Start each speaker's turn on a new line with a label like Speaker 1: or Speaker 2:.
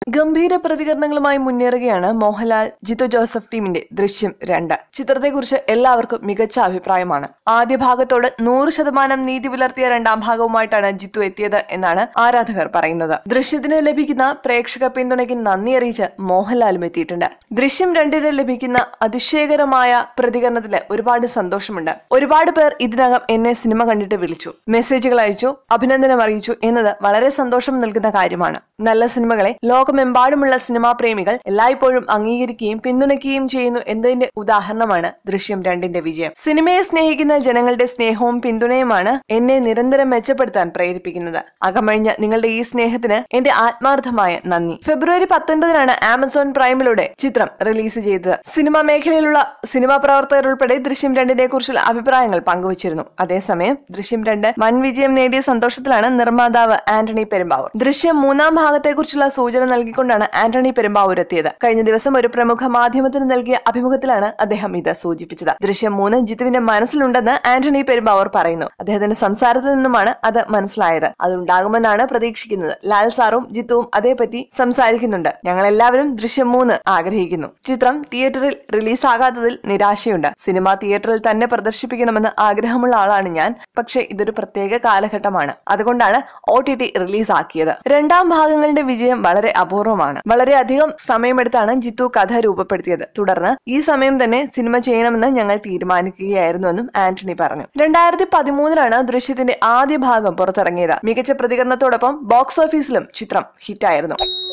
Speaker 1: ഗംഭീര പ്രതികരണങ്ങളുമായി മുന്നേറുകയാണ് മോഹൻലാൽ ജിത്തു ജോസഫ് ടീമിന്റെ ദൃശ്യം രണ്ട് ചിത്രത്തെക്കുറിച്ച് എല്ലാവർക്കും മികച്ച അഭിപ്രായമാണ് ആദ്യ ഭാഗത്തോട് നൂറ് ശതമാനം നീതി പുലർത്തിയ രണ്ടാം ഭാഗവുമായിട്ടാണ് ജിത്തു എത്തിയത് എന്നാണ് ആരാധകർ പറയുന്നത് ദൃശ്യത്തിന് ലഭിക്കുന്ന പ്രേക്ഷക പിന്തുണയ്ക്ക് നന്ദി അറിയിച്ച് മോഹൻലാലും എത്തിയിട്ടുണ്ട് ദൃശ്യം രണ്ടിന് ലഭിക്കുന്ന അതിശയകരമായ പ്രതികരണത്തിന് ഒരുപാട് സന്തോഷമുണ്ട് ഒരുപാട് പേർ ഇതിനകം എന്നെ സിനിമ കണ്ടിട്ട് വിളിച്ചു മെസ്സേജുകൾ അയച്ചു അഭിനന്ദനം അറിയിച്ചു എന്നത് വളരെ സന്തോഷം നൽകുന്ന കാര്യമാണ് നല്ല സിനിമകളെ ലോകമെമ്പാടുമുള്ള സിനിമാ പ്രേമികൾ എല്ലായ്പ്പോഴും അംഗീകരിക്കുകയും പിന്തുണയ്ക്കുകയും ചെയ്യുന്നു എന്നതിന്റെ ഉദാഹരണമാണ് ദൃശ്യം രണ്ടിന്റെ വിജയം സിനിമയെ സ്നേഹിക്കുന്ന ജനങ്ങളുടെ സ്നേഹവും പിന്തുണയുമാണ് എന്നെ നിരന്തരം മെച്ചപ്പെടുത്താൻ പ്രേരിപ്പിക്കുന്നത് അകമഴിഞ്ഞ നിങ്ങളുടെ ഈ സ്നേഹത്തിന് എന്റെ ആത്മാർത്ഥമായ നന്ദി ഫെബ്രുവരി പത്തൊൻപതിനാണ് ആമസോൺ പ്രൈമിലൂടെ ചിത്രം റിലീസ് ചെയ്തത് സിനിമാ മേഖലയിലുള്ള സിനിമാ പ്രവർത്തകർ ഉൾപ്പെടെ ദൃശ്യം രണ്ടിനെ കുറിച്ചുള്ള അഭിപ്രായങ്ങൾ പങ്കുവച്ചിരുന്നു അതേസമയം ദൃശ്യം രണ്ട് വൻ വിജയം നേടിയ സന്തോഷത്തിലാണ് നിർമ്മാതാവ് ആന്റണി പെരുമ്പാവൂർ ദൃശ്യം മൂന്നാം ഭാഗത്തെക്കുറിച്ചുള്ള സൂചന നൽകിക്കൊണ്ടാണ് ആന്റണി പെരുമ്പാവൂർ എത്തിയത് കഴിഞ്ഞ ദിവസം ഒരു പ്രമുഖ മാധ്യമത്തിന് നൽകിയ അഭിമുഖത്തിലാണ് അദ്ദേഹം ഇത് സൂചിപ്പിച്ചത് ദൃശ്യം മൂന്ന് ജിത്തുവിന്റെ മനസ്സിലുണ്ടെന്ന് ആന്റണി പെരുമ്പാവൂർ പറയുന്നു അദ്ദേഹത്തിന്റെ സംസാരത്തിൽ നിന്നുമാണ് അത് മനസ്സിലായത് അതുണ്ടാകുമെന്നാണ് പ്രതീക്ഷിക്കുന്നത് ലാൽ സാറും ജിത്തുവും അതേപറ്റി സംസാരിക്കുന്നുണ്ട് ഞങ്ങൾ എല്ലാവരും ദൃശ്യം മൂന്ന് ആഗ്രഹിക്കുന്നു ചിത്രം തിയേറ്ററിൽ റിലീസാകാത്തതിൽ നിരാശയുണ്ട് സിനിമ തിയേറ്ററിൽ തന്നെ പ്രദർശിപ്പിക്കണമെന്ന് ആഗ്രഹമുള്ള ആളാണ് ഞാൻ പക്ഷേ ഇതൊരു പ്രത്യേക കാലഘട്ടമാണ് അതുകൊണ്ടാണ് ഒ ടി ടി റിലീസാക്കിയത് രണ്ടാം ഭാഗങ്ങളുടെ വിജയം വളരെ അപൂർവമാണ് വളരെയധികം സമയമെടുത്താണ് ജിത്തു കഥ രൂപപ്പെടുത്തിയത് തുടർന്ന് ഈ സമയം തന്നെ സിനിമ ചെയ്യണമെന്ന് ഞങ്ങൾ തീരുമാനിക്കുകയായിരുന്നുവെന്നും ആന്റണി പറഞ്ഞു രണ്ടായിരത്തി പതിമൂന്നിലാണ് ദൃശ്യത്തിന്റെ ആദ്യ ഭാഗം പുറത്തിറങ്ങിയത് മികച്ച പ്രതികരണത്തോടൊപ്പം ബോക്സ് ഓഫീസിലും ചിത്രം ഹിറ്റായിരുന്നു